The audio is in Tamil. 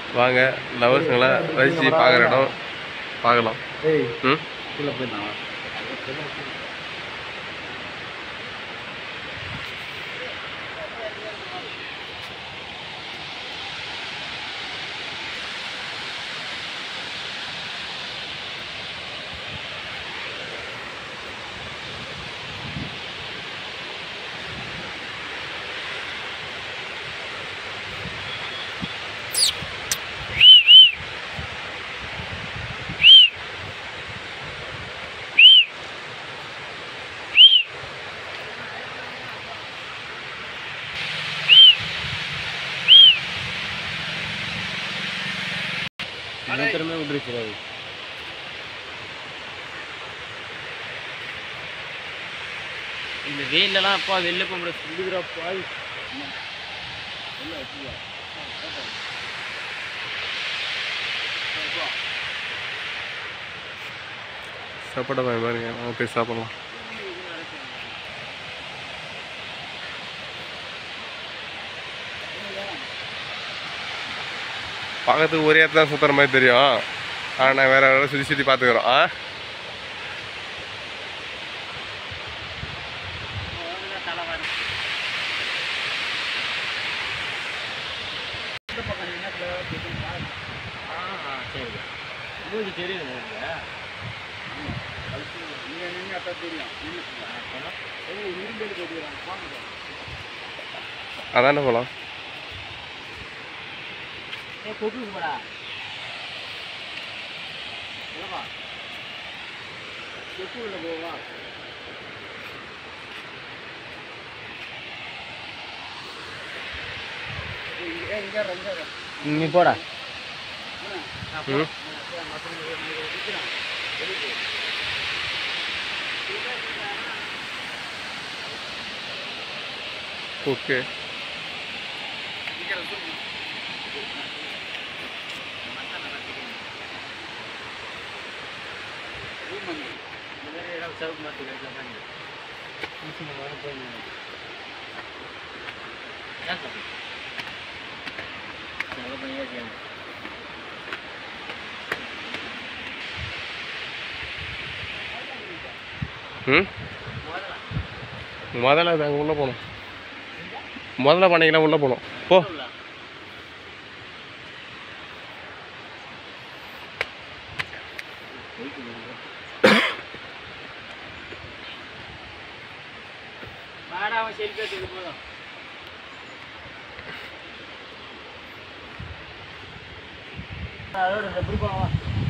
வாங்க லவர்ஸுங்களாம் ரசித்து பார்க்குற இடம் பார்க்கலாம் ஏய் ம் கீழே போயிடலாம் நிரந்தரமே விட்டுருச்சு அது இந்த வெயிலெல்லாம் அப்பா வெளில போக முடியாது சொல்லுதுரா பாய் சாப்பாடை வாங்கி பாருங்க வாங்க போய் சாப்பிடலாம் பார்க்கறதுக்கு ஒரே இடத்துல தான் சுற்றுற மாதிரி தெரியும் ஆனால் நான் வேறு வேறு சுற்றி சுற்றி பார்த்துக்குறோம் ஆ சரி மூஞ்சி தெரியுது அதானே போகலாம் கொக்கு போடா கொக்கு உள்ள போவா நீ போடா ம் ஓகே ம் முதல்ல அது அங்கே உள்ளே போகணும் முதல்ல பண்ணிக்கலாம் உள்ளே போகணும் போ வாடா அவன் செல்ஃபி எடுத்துக்கு போதும் அதோட இந்த பிடிப்பான்